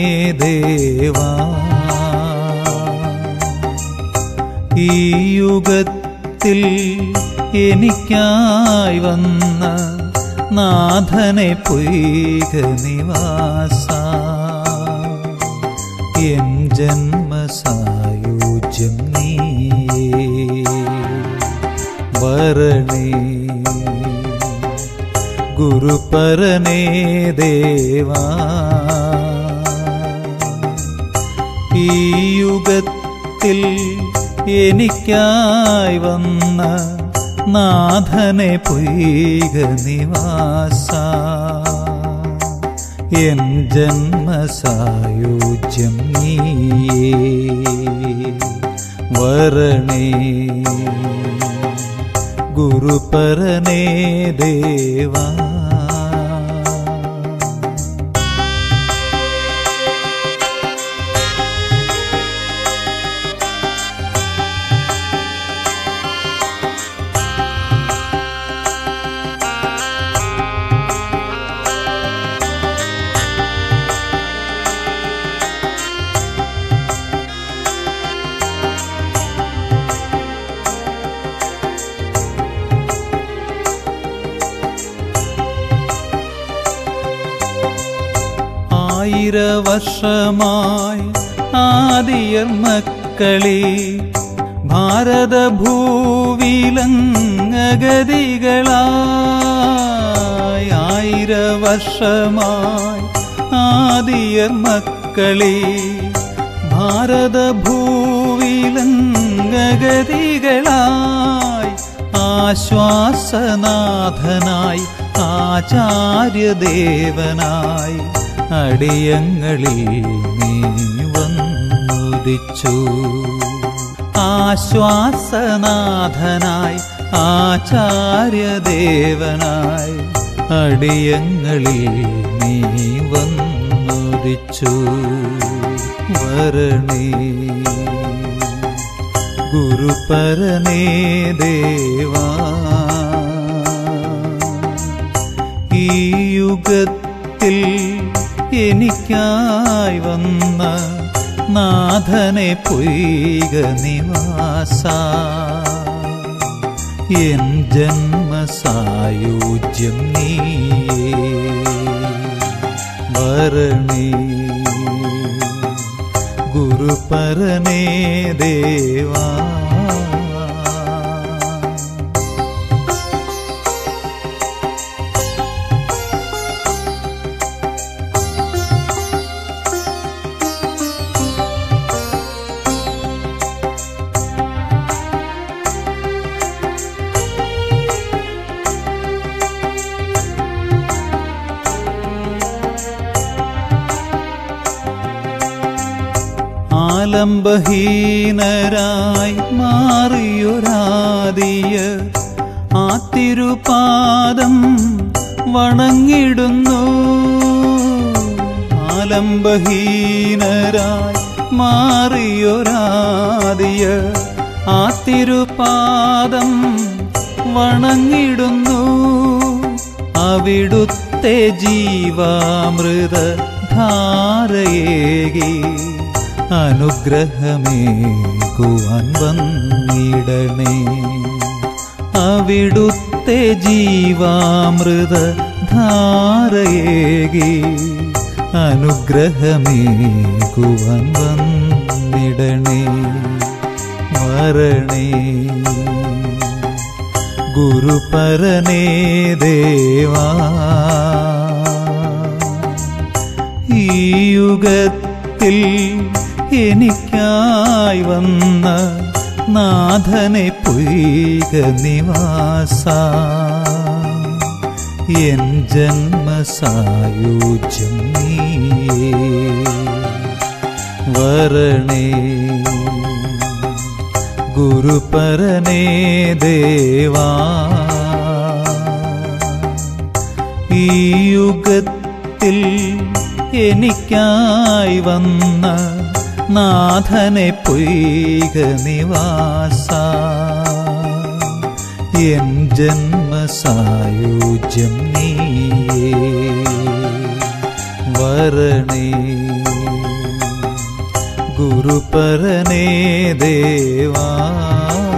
ദേവാ ഈ യുഗത്തിൽ എനിക്കായി വന്ന നാഥനെ പൊയ്ക നിവാസ എൻ ജന്മസായോജ്യം നീയേ വരണേ ഗുരുപരനേ ദേവാ ഈ യുഗത്തിൽ എനിക്കായി വന്ന നാഥനെ പൊയ്ക നിവാസ എൻ ജന്മസായോജ്യം നീയേ വരണേ ഗുരുപരനേ ദേവാ ആയിര വർഷമായി ആദിയർ മക്കളെ ഭാരതഭൂവിലങ്ങഗതികളായി ആയിര വർഷമായി ആദിയർ മക്കളെ ഭാരതഭൂവിലങ്ങഗതികളായി ആശ്വാസനാഥനായി ആചാര്യദേവനായി അടിയങ്ങളിൽ നീ വന്നുദിച്ചു ആശ്വാസനാഥനായി ആചാര്യദേവനായി അടിയങ്ങളിൽ നീ വന്നുദിച്ചു വരണേ ഗുരുപരനേ ദേവാ ഈ യുഗത്തിൽ എനിക്കായി വന്ന നാഥനെ പൊയ്ക നിവാസ എൻ ജന്മസായോജ്യം നീയേ വരണേ ഗുരുപരനേ ദേവാ ആലംബഹീനരായി മാറിയൊരാദിയ ആ തിരുപാദം വണങ്ങിടുന്നു ആലംബഹീനരായി മാറിയൊരാദിയ ആ തിരുപാദം വണങ്ങിടുന്നു അവിടുത്തെ ജീവാമൃത ധാരയേകി അനുഗ്രഹമേകുവാൻ വന്നിടണേ അവിടുത്തെ ജീവാമൃത ധാരയേകി അനുഗ്രഹമേകുവാൻ വന്നിടണേ വരണേ ഗുരുപരനേ ദേവാ ഈ യുഗത്തിൽ എനിക്കായി വന്ന നാഥനെ പൊയ്ക നിവാസ എൻ ജന്മസായോജ്യം നീയേ വരണേ ഗുരുപരനേ ദേവാ ഈ യുഗത്തിൽ എനിക്കായി വന്ന നാഥനെ പൊയ്ക നിവാസ എൻ ജന്മസായോജ്യം നീയേ വരണേ ഗുരുപരനേ ദേവാ